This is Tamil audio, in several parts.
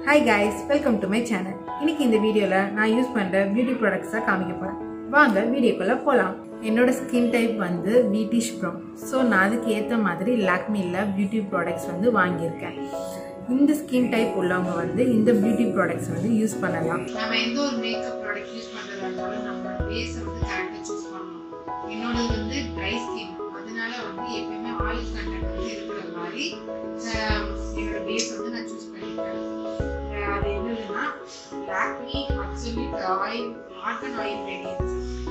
hi guys welcome to my channel இன்னைக்கு இந்த வீடியோவில் நான் யூஸ் பண்ணுற பியூட்டி ப்ராடக்ட்ஸாக காமிக்க போகிறேன் வாங்க வீடியோக்குள்ளே போகலாம் என்னோட ஸ்கின் டைப் வந்து வீட்டிஷ் ப்ரௌன் ஸோ நான் அதுக்கு ஏற்ற மாதிரி லாக்மியில் பியூட்டி ப்ராடக்ட்ஸ் வந்து வாங்கியிருக்கேன் இந்த ஸ்கின் டைப் உள்ளவங்க வந்து இந்த பியூட்டி ப்ராடக்ட்ஸ் வந்து யூஸ் பண்ணலாம் நம்ம எந்த ஒரு மேக்கப் ப்ராடக்ட் யூஸ் பண்றதா இருந்தாலும் நம்ம பேஸை வந்து கரெக்டாக சூஸ் பண்ணணும் என்னோடது வந்து ட்ரை ஸ்கின் அதனால வந்து எப்பயுமே ஆயில் கண்டென்ட் வந்து இருக்கிற மாதிரி ஆஹ், என்னோட பேஸ் வந்து நான் சூஸ் பண்ணிப்பேன் ஆஹ், அது என்னதுன்னா Lakme absolute oil argan oil radiance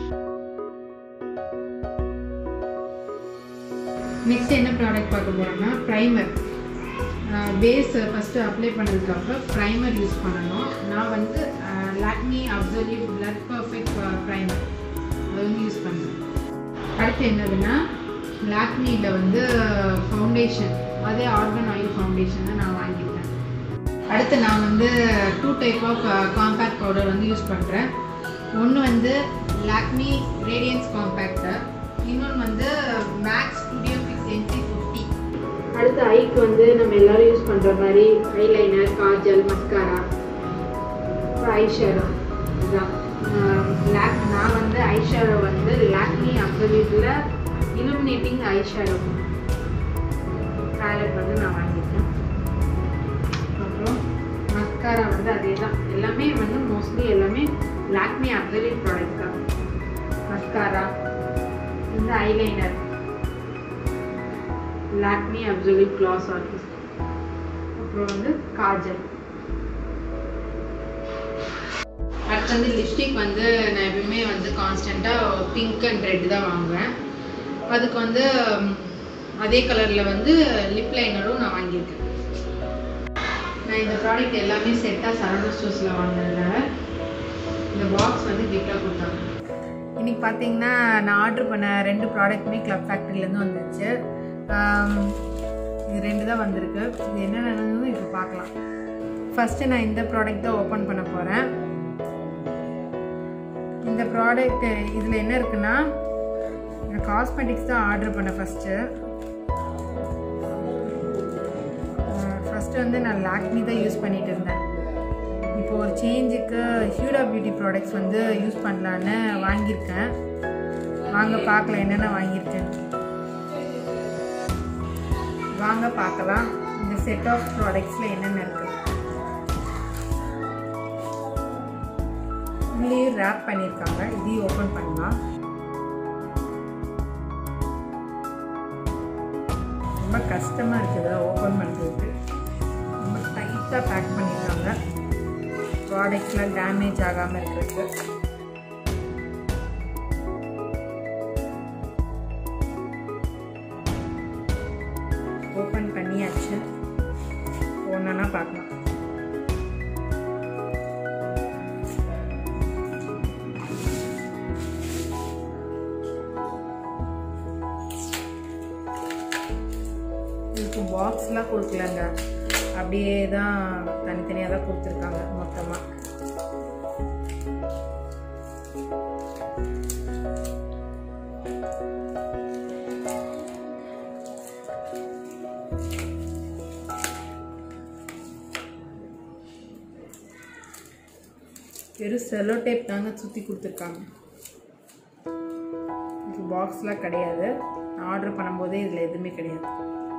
next என்ன ப்ராடக்ட் பார்க்க போறோம்னா ப்ரைமர் பேஸ் ஃபஸ்ட்டு அப்ளை பண்ணதுக்கப்புறம் ப்ரைமர் யூஸ் பண்ணணும் நான் வந்து Lakme absolute blur perfect primer அது வந்து யூஸ் பண்ணுறேன் அடுத்து என்னதுன்னா லாக்மியில் வந்து ஃபவுண்டேஷன் அதே ஆர்கன் ஆயில் ஃபவுண்டேஷன் தான் நான் வாங்கியிருக்கேன் அடுத்து நான் வந்து two type of compact powder வந்து யூஸ் பண்ணுறேன் ஒன்று வந்து லாக்மி ரேடியன்ஸ் காம்பேக்டர் இன்னொன்று வந்து மேக்ஸ் ஸ்டுடியோ ஃபிக்ஸ் என்சி ஃபிஃப்டி அடுத்து ஐக்கு வந்து நம்ம எல்லாரும் யூஸ் பண்ணுற மாதிரி eyeliner kajal mascara eye shadow இதுதான் லாக் நான் வந்து ஐ ஷேடோ வந்து லாக்மி அப்சல்யூட்டில் இலுமினேட்டிங் ஐ ஷேடோ பேலட் வந்து நான் வாங்கியிருக்கேன் அப்புறம் மஸ்காரா வந்து அதே தான் எல்லாமே வந்து மோஸ்ட்லி எல்லாமே லாக்மி அப்சல்யூட் ப்ராடக்ட் தான் மஸ்காரா இந்த eyeliner Lakme absolute glass artist அப்புறம் வந்து காஜல் அடுத்து வந்து லிப்ஸ்டிக் வந்து நான் எப்பயுமே வந்து கான்ஸ்டண்ட்டாக பிங்க் அண்ட் ரெட் தான் வாங்குவேன் அதுக்கு வந்து ம், அதே கலரில் வந்து லிப் லைனரும் நான் வாங்கியிருக்கேன் நான் இந்த ப்ராடக்ட் எல்லாமே செட்டாக சரவண ஸ்டோர்ஸில் வாங்கினதுனால இந்த பாக்ஸ் வந்து கிஃப்டாக கொடுத்தாங்க இன்னைக்கு பார்த்தீங்கன்னா நான் ஆர்டர் பண்ண ரெண்டு ப்ராடக்ட்டுமே கிளப் ஃபேக்ட்ரிலேருந்து வந்துருச்சு ஆம், இது ரெண்டு தான் வந்திருக்கு இது என்னென்னு இப்போ பார்க்கலாம் ஃபஸ்ட்டு நான் இந்த ப்ராடக்ட் தான் ஓப்பன் பண்ண போகிறேன் இந்த ப்ராடக்ட் இதில் என்ன இருக்குன்னா நான் காஸ்மெட்டிக்ஸ் தான் ஆர்டர் பண்ணேன் ஃபஸ்ட்டு ஃபஸ்ட்டு வந்து நான் லாக்மி தான் யூஸ் பண்ணிட்டு இருந்தேன் இப்போ ஒரு சேஞ்சுக்கு ஹியூடா பியூட்டி ப்ராடக்ட்ஸ் வந்து யூஸ் பண்ணலான்னு வாங்கியிருக்கேன் வாங்க பார்க்கலாம் என்னென்ன வாங்கியிருக்கேன் வாங்க பார்க்கலாம் இந்த செட் ஆஃப் ப்ராடக்ட்ஸில் என்னென்ன இருக்குது உள்ளேயும் ரேப் பண்ணியிருக்காங்க இதையும் ஓப்பன் பண்ணலாம் ரொம்ப கஷ்டமாக இருக்குது ஓப்பன் பண்ணுறதுக்கு ரொம்ப டைட்டாக பேக் பண்ணியிருக்காங்க ப்ராடக்ட்ஸ்லாம் டேமேஜ் ஆகாமல் இருக்கிறதுக்கு ஓப்பன் பண்ணியாச்சு ஒன்றா பார்க்கலாம் இதுக்கு பாக்ஸ்லாம் கொடுக்கலங்க அப்படியே தான் தனித்தனியாக தான் கொடுத்துருக்காங்க மொத்தமாக வெறும் செலோ டேப் தாங்க சுற்றி கொடுத்துருக்காங்க இது பாக்ஸ்லாம் கிடையாது நான் ஆர்டர் பண்ணும்போதே இதில் எதுவுமே கிடையாது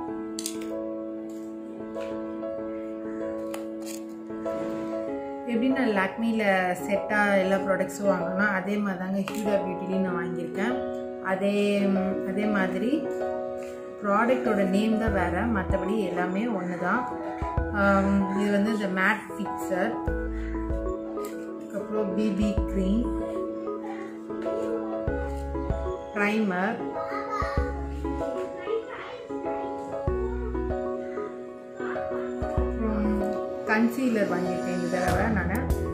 எப்படி நான் லாக்மியில் செட்டாக எல்லா ப்ராடக்ட்ஸும் வாங்கினேன்னா அதே மாதிரி தாங்க ஹியூடா பியூட்டிலையும் நான் வாங்கியிருக்கேன் அதே அதே மாதிரி ப்ராடக்டோட நேம் தான் வேறு மற்றபடி எல்லாமே ஒன்று தான் ஆம், இது வந்து இந்த மேட் ஃபிக்சர் அதுக்கப்புறம் பிபி க்ரீம் ப்ரைமர் கன்சீலர் வாங்கியிருக்கேன் இந்த தடவை நான்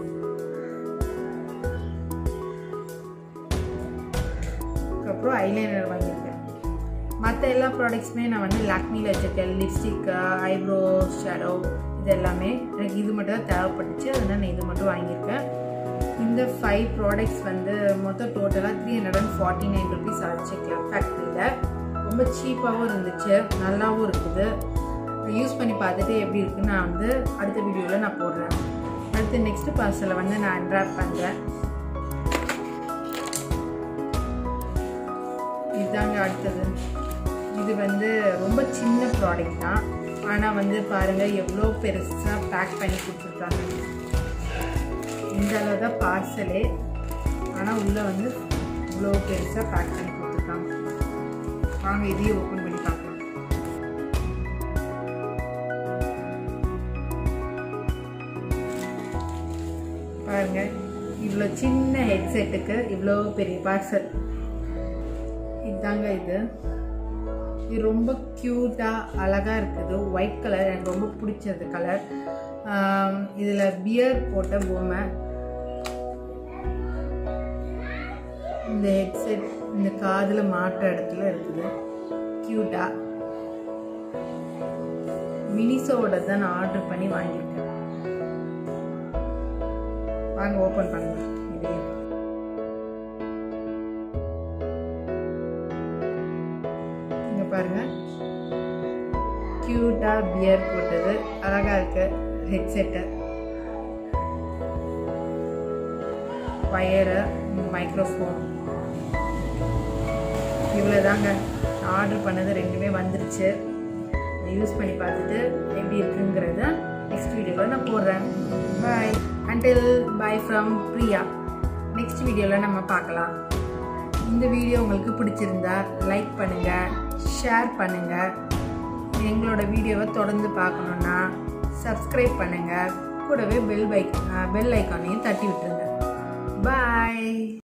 அதுக்கப்புறம் ஐலைனர் வாங்கியிருக்கேன் மற்ற எல்லா ப்ராடக்ட்ஸுமே நான் வந்து லாக்மியில் வச்சுருக்கேன் லிப்ஸ்டிக் ஐப்ரோ ஷேடோ இது எல்லாமே எனக்கு இது மட்டும் தான் தேவைப்பட்டுச்சு அதனால் நான் இது மட்டும் வாங்கியிருக்கேன் இந்த ஃபைவ் ப்ராடக்ட்ஸ் வந்து மொத்தம் டோட்டலாக three hundred and forty nine rupees ஆச்சு கிளப் ஃபேக்ட்ரியில் ரொம்ப சீப்பாகவும் இருந்துச்சு நல்லாவும் இருக்குது யூஸ் பண்ணி பார்த்துட்டு எப்படி இருக்குன்னு நான் வந்து அடுத்த வீடியோவில் நான் போடுறேன் அடுத்து நெக்ஸ்ட் பார்சலை வந்து நான் அன்ராப் பண்ணுறேன் இதுதாங்க அடுத்தது இது வந்து ரொம்ப சின்ன ப்ராடக்ட் தான் ஆனால் வந்து பாருங்கள் எவ்வளோ பெருசாக பேக் பண்ணி கொடுத்துருக்காங்க இந்த அளவு தான் பார்சலே ஆனால் உள்ளே வந்து இவ்வளோ பெருசாக பேக் பண்ணி கொடுத்துருக்காங்க வாங்க இதையும் ஓப்பன் பண்ணி பார்க்கலாம் பாருங்க இவ்வளோ சின்ன ஹெட்செட்டுக்கு இவ்வளோ பெரிய பார்சல் இதுதாங்க இது இது ரொம்ப க்யூட்டாக அழகாக இருக்குது ஒயிட் கலர் எனக்கு ரொம்ப பிடிச்சது கலர் இதில் பியர் போட்ட பொம்மை இந்த ஹெட்செட் இந்த காதில் மாட்ட இடத்துல இருக்குது க்யூட்டாக மினிசோட தான் நான் ஆர்டர் பண்ணி வாங்கியிருக்கேன் வாங்க ஓப்பன் பண்ணலாம் இதையே இங்கே பாருங்க க்யூட்டாக பியர் போட்டது அழகாக இருக்கு ஹெட்செட்டு வயரு மைக்ரோஃபோன் இவ்வளோ தாங்க ஆர்டர் பண்ணது ரெண்டுமே வந்துருச்சு யூஸ் பண்ணி பார்த்துட்டு எப்படி இருக்குங்கிறத நெக்ஸ்ட் வீடியோவில் நான் போடுறேன் bye until bye from Priya next வீடியோவில் நம்ம பார்க்கலாம் இந்த வீடியோ உங்களுக்கு பிடிச்சிருந்தா லைக் பண்ணுங்கள் ஷேர் பண்ணுங்கள் எங்களோட வீடியோவை தொடர்ந்து பார்க்கணுன்னா சப்ஸ்கிரைப் பண்ணுங்கள் கூடவே பெல் பைக் பெல் ஐக்கானையும் தட்டி விட்டுருங்க பாய்